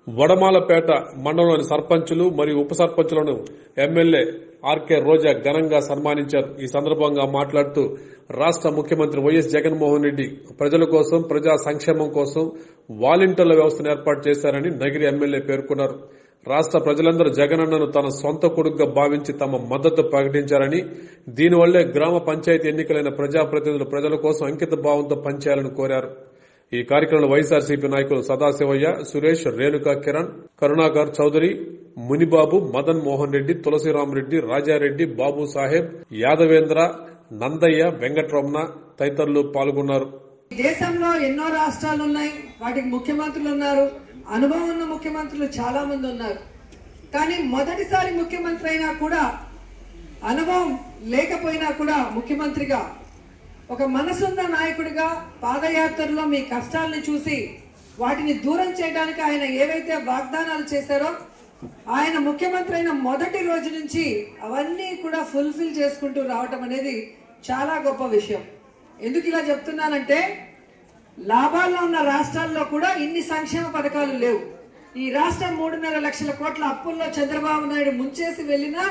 వడమాలపేట మండలంలోని సర్పంచులు మరియు ఉప సర్పంచులను ఎమ్మెల్యే ఆర్కే రోజా ఘనంగా సన్మానించారు ఈ సందర్భంగా మాట్లాడుతూ రాష్ట్ర ముఖ్యమంత్రి వైఎస్ జగన్మోహన్ రెడ్డి ప్రజల కోసం ప్రజా సంక్షేమం కోసం వాలంటీర్ల వ్యవస్థను ఏర్పాటు చేశారని నగిరి ఎమ్మెల్యే పేర్కొన్నారు రాష్ట్ర ప్రజలందరూ జగనన్నను తన సొంత కొడుకుగా భావించి తమ మద్దతు ప్రకటించారని దీనివల్లే గ్రామ పంచాయతీ ఎన్నికలైన ప్రజాప్రతినిధులు ప్రజల కోసం అంకిత భావంతో పనిచేయాలని కోరారు ఈ కార్యక్రమంలో వైఎస్ఆర్సీపీ నాయకులు సదాశివయ్య సురేష్ రేణుకా కిరణ్ కరుణాకర్ చౌదరి మునిబాబు మదన్ మోహన్ రెడ్డి తులసిరామరెడ్డి రాజారెడ్డి బాబు సాహెబ్ యాదవేంద్ర నందయ్య వెంకటరమణ తదితరులు పాల్గొన్నారు దేశంలో ఎన్నో రాష్ట్రాలు ఉన్నాయి వాటికి ముఖ్యమంత్రులు ఉన్నారు అనుభవం ఉన్న ముఖ్యమంత్రులు చాలా మంది ఉన్నారు కానీ మొదటిసారి ముఖ్యమంత్రి అయినా కూడా అనుభవం లేకపోయినా కూడా ముఖ్యమంత్రిగా ఒక మనసున్న నాయకుడిగా పాదయాత్రలో మీ కష్టాలను చూసి వాటిని దూరం చేయడానికి ఆయన ఏవైతే వాగ్దానాలు చేశారో ఆయన ముఖ్యమంత్రి అయిన మొదటి రోజు నుంచి అవన్నీ కూడా ఫుల్ఫిల్ చేసుకుంటూ రావటం అనేది చాలా గొప్ప విషయం ఎందుకు ఇలా చెప్తున్నానంటే లాభాల్లో ఉన్న రాష్ట్రాల్లో కూడా ఇన్ని సంక్షేమ పథకాలు లేవు ఈ రాష్ట్రం మూడున్నర లక్షల కోట్ల అప్పుల్లో చంద్రబాబు నాయుడు ముంచేసి వెళ్ళినా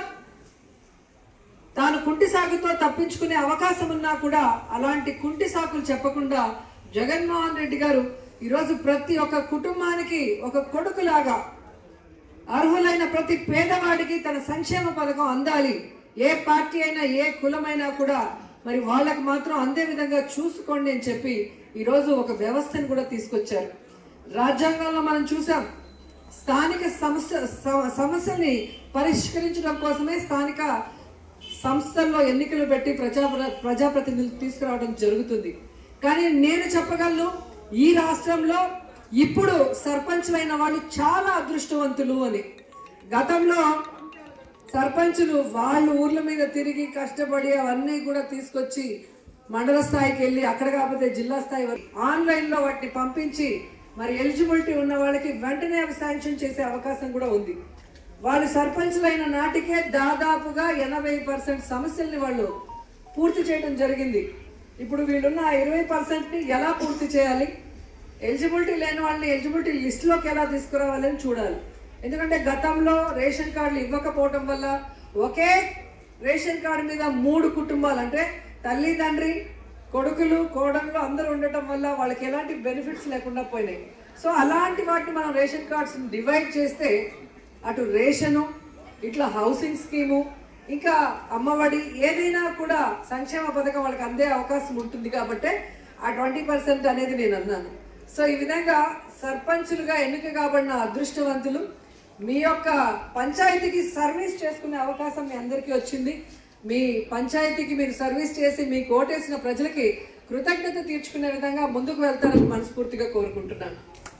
తాను కుంటి సాగుతో తప్పించుకునే అవకాశం ఉన్నా కూడా అలాంటి కుంటి సాకులు చెప్పకుండా జగన్మోహన్ రెడ్డి గారు ఈరోజు ప్రతి ఒక్క కుటుంబానికి ఒక కొడుకులాగా అర్హులైన ప్రతి పేదవాడికి తన సంక్షేమ పథకం అందాలి ఏ పార్టీ అయినా ఏ కులమైనా కూడా మరి వాళ్ళకు మాత్రం అందే విధంగా చూసుకోండి అని చెప్పి ఈరోజు ఒక వ్యవస్థను కూడా తీసుకొచ్చారు రాజ్యాంగంలో మనం చూసాం స్థానిక సమస్య సమ- సమస్యల్ని పరిష్కరించడం కోసమే స్థానిక సంస్థల్లో ఎన్నికలు పెట్టి ప్రజా ప్రజాప్రతినిధులు తీసుకురావడం జరుగుతుంది కానీ నేను చెప్పగలను ఈ రాష్ట్రంలో ఇప్పుడు సర్పంచులైన వాళ్ళు చాలా అదృష్టవంతులు అని గతంలో సర్పంచులు వాళ్ళు ఊర్ల మీద తిరిగి కష్టపడి అవన్నీ కూడా తీసుకొచ్చి మండల స్థాయికి వెళ్ళి అక్కడ కాకపోతే జిల్లా స్థాయి వరకు ఆన్లైన్ లో వాటిని పంపించి మరి ఎలిజిబిలిటీ ఉన్న వాళ్ళకి వెంటనే అవి శాంక్షన్ చేసే అవకాశం కూడా ఉంది వాళ్ళు సర్పంచులైన నాటికే దాదాపుగా ఎనభై పర్సెంట్ సమస్యల్ని వాళ్ళు పూర్తి చేయడం జరిగింది ఇప్పుడు వీళ్ళున్న ఆ ఇరవై పర్సెంట్ ని ఎలా పూర్తి చేయాలి ఎలిజిబిలిటీ లేని వాళ్ళని ఎలిజిబిలిటీ లిస్ట్ లోకి ఎలా తీసుకురావాలని చూడాలి ఎందుకంటే గతంలో రేషన్ కార్డులు ఇవ్వకపోవటం వల్ల ఒకే రేషన్ కార్డు మీద మూడు కుటుంబాలు అంటే తల్లి తండ్రి కొడుకులు కోడళ్ళు అందరూ ఉండటం వల్ల వాళ్ళకి ఎలాంటి బెనిఫిట్స్ లేకుండా పోయినాయి సో అలాంటి వాటిని మనం రేషన్ కార్డ్స్ డివైడ్ చేస్తే అటు రేషను ఇట్లా హౌసింగ్ స్కీము ఇంకా అమ్మఒడి ఏదైనా కూడా సంక్షేమ పథకం వాళ్ళకి అందే అవకాశం ఉంటుంది కాబట్టి ఆ ట్వంటీ పర్సెంట్ అనేది నేను అన్నాను సో ఈ విధంగా సర్పంచులుగా ఎన్నిక కాబడిన అదృష్టవంతులు మీ యొక్క పంచాయతీకి సర్వీస్ చేసుకునే అవకాశం మీ అందరికీ వచ్చింది మీ పంచాయతీకి మీరు సర్వీస్ చేసి మీకు ఓటేసిన ప్రజలకి కృతజ్ఞత తీర్చుకునే విధంగా ముందుకు వెళ్తారని మనస్ఫూర్తిగా కోరుకుంటున్నాను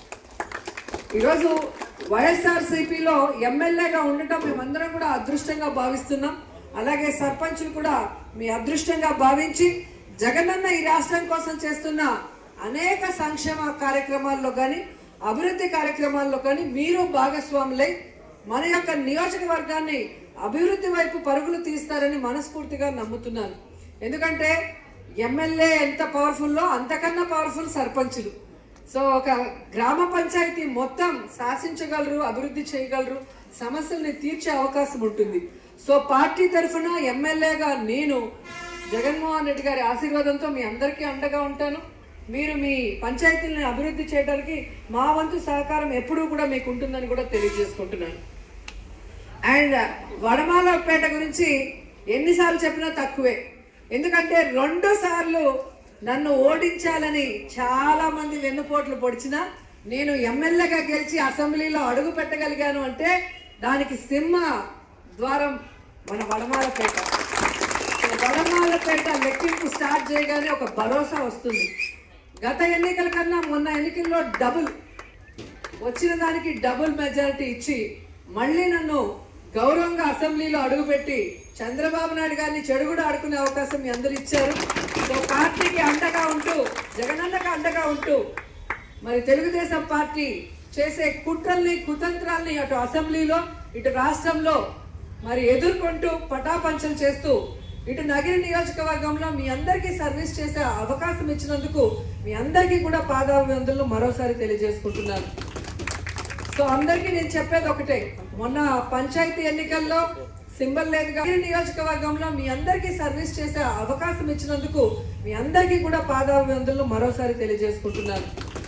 ఈరోజు వైఎస్ఆర్ సిపిలో ఎమ్మెల్యేగా ఉండటం మేమందరం కూడా అదృష్టంగా భావిస్తున్నాం అలాగే సర్పంచులు కూడా మీ అదృష్టంగా భావించి జగనన్న ఈ రాష్ట్రం కోసం చేస్తున్న అనేక సంక్షేమ కార్యక్రమాల్లో కానీ అభివృద్ధి కార్యక్రమాల్లో కానీ మీరు భాగస్వాములై మన యొక్క నియోజకవర్గాన్ని అభివృద్ధి వైపు పరుగులు తీస్తారని మనస్ఫూర్తిగా నమ్ముతున్నాను ఎందుకంటే ఎమ్మెల్యే ఎంత పవర్ఫుల్లో అంతకన్నా పవర్ఫుల్ సర్పంచులు సో ఒక గ్రామ పంచాయతీ మొత్తం శాసించగలరు అభివృద్ధి చేయగలరు సమస్యల్ని తీర్చే అవకాశం ఉంటుంది సో పార్టీ తరఫున ఎమ్మెల్యేగా నేను జగన్మోహన్ రెడ్డి గారి ఆశీర్వాదంతో మీ అందరికీ అండగా ఉంటాను మీరు మీ పంచాయతీలను అభివృద్ధి చేయడానికి మా వంతు సహకారం ఎప్పుడూ కూడా మీకు ఉంటుందని కూడా తెలియజేసుకుంటున్నాను అండ్ వడమాలపేట గురించి ఎన్నిసార్లు చెప్పినా తక్కువే ఎందుకంటే రెండు సార్లు నన్ను ఓడించాలని చాలా మంది వెన్నుపోట్లు పొడిచినా నేను ఎమ్మెల్యేగా గెలిచి అసెంబ్లీలో అడుగు పెట్టగలిగాను అంటే దానికి సింహ ద్వారం మన వడమాలపేట సో వడమాలపేట లెక్కింపు స్టార్ట్ చేయగానే ఒక భరోసా వస్తుంది గత ఎన్నికల కన్నా మొన్న ఎన్నికల్లో డబుల్ వచ్చిన దానికి డబుల్ మెజారిటీ ఇచ్చి మళ్ళీ నన్ను గౌరవంగా అసెంబ్లీలో అడుగుపెట్టి చంద్రబాబు నాయుడు గారిని చెడు కూడా ఆడుకునే అవకాశం మీ అందరు ఇచ్చారు సో పార్టీకి అండగా ఉంటూ జగనన్నకు అండగా ఉంటూ మరి తెలుగుదేశం పార్టీ చేసే కుట్రల్ని కుతంత్రాల్ని అటు అసెంబ్లీలో ఇటు రాష్ట్రంలో మరి ఎదుర్కొంటూ పటాపంచలు చేస్తూ ఇటు నగిరి నియోజకవర్గంలో మీ అందరికీ సర్వీస్ చేసే అవకాశం ఇచ్చినందుకు మీ అందరికీ కూడా పాదాభివందనలు మరోసారి తెలియజేసుకుంటున్నాను సో అందరికీ నేను చెప్పేది ఒకటే మొన్న పంచాయతీ ఎన్నికల్లో సింబల్ లేదు కానీ నియోజకవర్గంలో మీ అందరికీ సర్వీస్ చేసే అవకాశం ఇచ్చినందుకు మీ అందరికీ కూడా పాదాభివందనలు మరోసారి తెలియజేసుకుంటున్నాను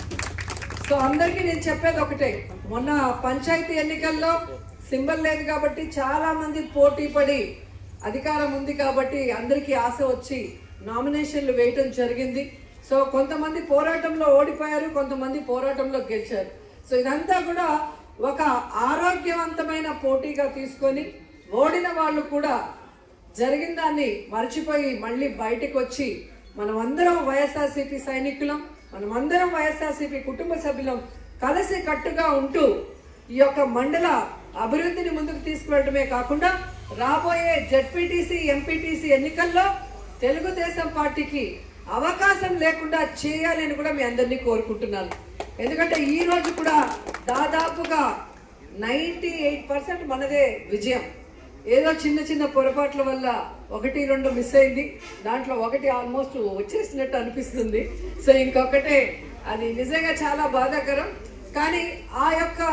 సో అందరికీ నేను చెప్పేది ఒకటే మొన్న పంచాయతీ ఎన్నికల్లో సింబల్ లేదు కాబట్టి చాలా మంది పోటీ పడి అధికారం ఉంది కాబట్టి అందరికీ ఆశ వచ్చి నామినేషన్లు వేయటం జరిగింది సో కొంతమంది పోరాటంలో ఓడిపోయారు కొంతమంది పోరాటంలో గెలిచారు సో ఇదంతా కూడా ఒక ఆరోగ్యవంతమైన పోటీగా తీసుకొని ఓడిన వాళ్ళు కూడా జరిగిన దాన్ని మర్చిపోయి మళ్ళీ బయటకు వచ్చి మనమందరం వైఎస్ఆర్సీపీ సైనికులం మనమందరం వైఎస్ఆర్సీపీ కుటుంబ సభ్యులం కలిసి కట్టుగా ఉంటూ ఈ యొక్క మండల అభివృద్ధిని ముందుకు తీసుకువెళ్ళడమే కాకుండా రాబోయే జెడ్పీటీసీ ఎంపీటీసీ ఎన్నికల్లో తెలుగుదేశం పార్టీకి అవకాశం లేకుండా చేయాలి అని కూడా మీ అందరినీ కోరుకుంటున్నాను ఎందుకంటే ఈ రోజు కూడా దాదాపుగా నైంటీ ఎయిట్ పర్సెంట్ మనదే విజయం ఏదో చిన్న చిన్న పొరపాట్ల వల్ల ఒకటి రెండు మిస్ అయింది దాంట్లో ఒకటి ఆల్మోస్ట్ వచ్చేసినట్టు అనిపిస్తుంది సో ఇంకొకటే అది నిజంగా చాలా బాధాకరం కానీ ఆ యొక్క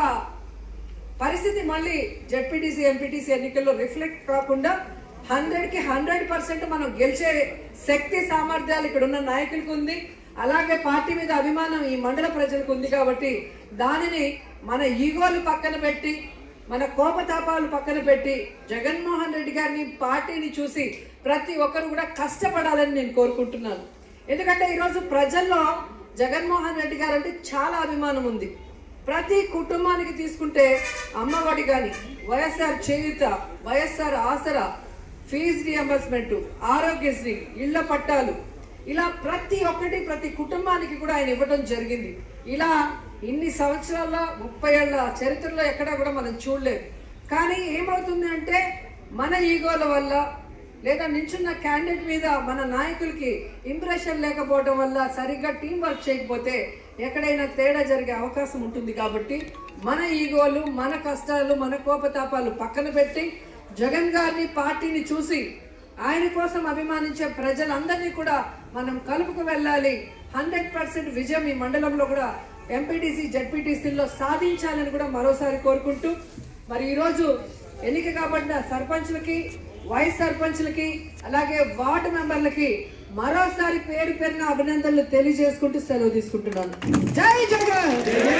పరిస్థితి మళ్ళీ జెడ్పీటీసీ ఎంపీటీసీ ఎన్నికల్లో రిఫ్లెక్ట్ కాకుండా హండ్రెడ్ కి హండ్రెడ్ పర్సెంట్ మనం గెలిచే శక్తి సామర్థ్యాలు ఇక్కడ ఉన్న నాయకులకు ఉంది అలాగే పార్టీ మీద అభిమానం ఈ మండల ప్రజలకు ఉంది కాబట్టి దానిని మన ఈగోలు పక్కన పెట్టి మన కోపతాపాలు పక్కన పెట్టి జగన్మోహన్ రెడ్డి గారిని పార్టీని చూసి ప్రతి ఒక్కరు కూడా కష్టపడాలని నేను కోరుకుంటున్నాను ఎందుకంటే ఈరోజు ప్రజల్లో జగన్మోహన్ రెడ్డి గారు అంటే చాలా అభిమానం ఉంది ప్రతి కుటుంబానికి తీసుకుంటే అమ్మఒడి కానీ వైఎస్ఆర్ చేయుత వైఎస్ఆర్ ఆసరా ఫీజు రియంబర్స్మెంట్ ఆరోగ్యశ్రీ ఇళ్ల పట్టాలు ఇలా ప్రతి ఒక్కటి ప్రతి కుటుంబానికి కూడా ఆయన ఇవ్వడం జరిగింది ఇలా ఇన్ని సంవత్సరాల్లో ముప్పై ఏళ్ళ చరిత్రలో ఎక్కడా కూడా మనం చూడలేదు కానీ ఏమవుతుంది అంటే మన ఈగోల వల్ల లేదా నించున్న క్యాండిడేట్ మీద మన నాయకులకి ఇంప్రెషన్ లేకపోవడం వల్ల సరిగ్గా టీం వర్క్ చేయకపోతే ఎక్కడైనా తేడా జరిగే అవకాశం ఉంటుంది కాబట్టి మన ఈగోలు మన కష్టాలు మన కోపతాపాలు పక్కన పెట్టి జగన్ గారిని పార్టీని చూసి ఆయన కోసం అభిమానించే ప్రజలందరినీ కూడా మనం కలుపుకు వెళ్ళాలి హండ్రెడ్ పర్సెంట్ విజయం ఈ మండలంలో కూడా ఎంపీటీసీ జడ్పీటీసీల్లో సాధించాలని కూడా మరోసారి కోరుకుంటూ మరి ఈరోజు ఎన్నిక కాబడిన సర్పంచ్లకి వైస్ సర్పంచ్లకి అలాగే వార్డు మెంబర్లకి మరోసారి పేరు పేరున అభినందనలు తెలియజేసుకుంటూ సెలవు తీసుకుంటున్నాను జై జగన్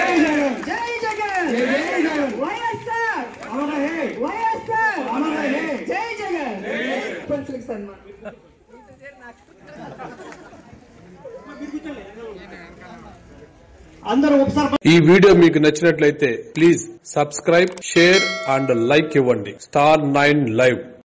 జై జగన్ వైఎస్ఆర్ వైఎస్ఆర్ జై జగన్ సర్పంచ్లకి సన్మానం అందరూ ఒకసారి ఈ వీడియో మీకు నచ్చినట్లయితే please subscribe share and like ఇవ్వండి స్టార్ నైన్ లైవ్